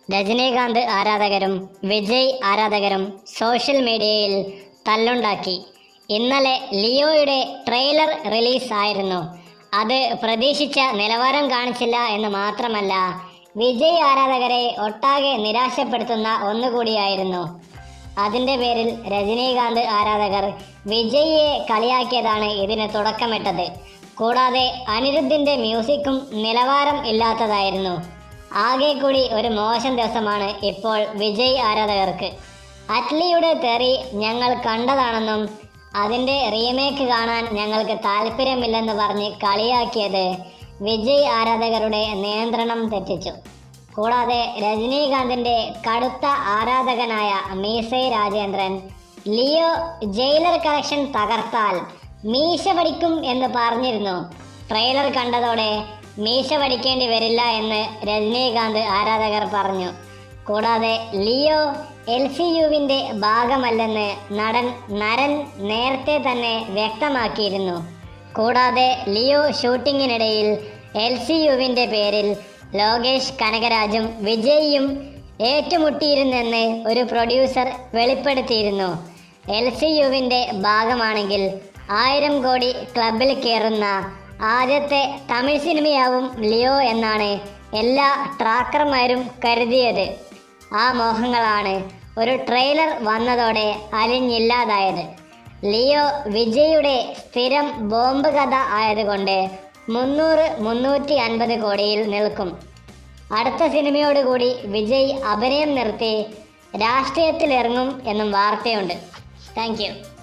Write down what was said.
രജനീകാന്ത് ആരാധകരും വിജയ് ആരാധകരും സോഷ്യൽ മീഡിയയിൽ തല്ലുണ്ടാക്കി ഇന്നലെ ലിയോയുടെ ട്രെയിലർ റിലീസ് ആയിരുന്നു അത് പ്രതീക്ഷിച്ച നിലവാരം കാണിച്ചില്ല എന്ന് മാത്രമല്ല വിജയ് ആരാധകരെ ഒട്ടാകെ നിരാശപ്പെടുത്തുന്ന ഒന്നുകൂടിയായിരുന്നു അതിന്റെ പേരിൽ രജനീകാന്ത് ആരാധകർ വിജയിയെ കളിയാക്കിയതാണ് ഇതിന് തുടക്കമിട്ടത് കൂടാതെ അനിരുദ്ധിന്റെ മ്യൂസിക്കും നിലവാരം ഇല്ലാത്തതായിരുന്നു ആകെ കൂടി ഒരു മോശം ദിവസമാണ് ഇപ്പോൾ വിജയ് ആരാധകർക്ക് അറ്റ്ലിയുടെ തെറി ഞങ്ങൾ കണ്ടതാണെന്നും അതിന്റെ റീമേക്ക് കാണാൻ ഞങ്ങൾക്ക് താല്പര്യമില്ലെന്ന് പറഞ്ഞ് കളിയാക്കിയത് വിജയ് ആരാധകരുടെ നിയന്ത്രണം തെറ്റിച്ചു കൂടാതെ രജനീകാന്തിന്റെ കടുത്ത ആരാധകനായ മീസൈ രാജേന്ദ്രൻ ലിയോ ജയിലർ കളക്ഷൻ തകർത്താൽ മീശ പഠിക്കും എന്ന് പറഞ്ഞിരുന്നു ട്രെയിലർ കണ്ടതോടെ മീശ പഠിക്കേണ്ടി വരില്ല എന്ന് രജനീകാന്ത് ആരാധകർ പറഞ്ഞു കൂടാതെ ലിയോ എൽ സി യുവിൻ്റെ ഭാഗമല്ലെന്ന് നടൻ നരൻ നേരത്തെ തന്നെ വ്യക്തമാക്കിയിരുന്നു കൂടാതെ ലിയോ ഷൂട്ടിങ്ങിനിടയിൽ എൽ സി യുവിൻ്റെ പേരിൽ ലോകേഷ് കനകരാജും വിജയും ഏറ്റുമുട്ടിയിരുന്നെന്ന് ഒരു പ്രൊഡ്യൂസർ വെളിപ്പെടുത്തിയിരുന്നു എൽ സി യുവിൻ്റെ ഭാഗമാണെങ്കിൽ ആയിരം കോടി ക്ലബിൽ കയറുന്ന ആദ്യത്തെ തമിഴ് സിനിമയാവും ലിയോ എന്നാണ് എല്ലാ ട്രാക്കർമാരും കരുതിയത് ആ മോഹങ്ങളാണ് ഒരു ട്രെയിലർ വന്നതോടെ അലിഞ്ഞില്ലാതായത് ലിയോ വിജയുടെ സ്ഥിരം ബോംബ് കഥ ആയതുകൊണ്ട് മുന്നൂറ് മുന്നൂറ്റി അൻപത് കോടിയിൽ നിൽക്കും അടുത്ത സിനിമയോടുകൂടി വിജയ് അഭിനയം നിർത്തി രാഷ്ട്രീയത്തിലിറങ്ങും എന്നും വാർത്തയുണ്ട് താങ്ക് യു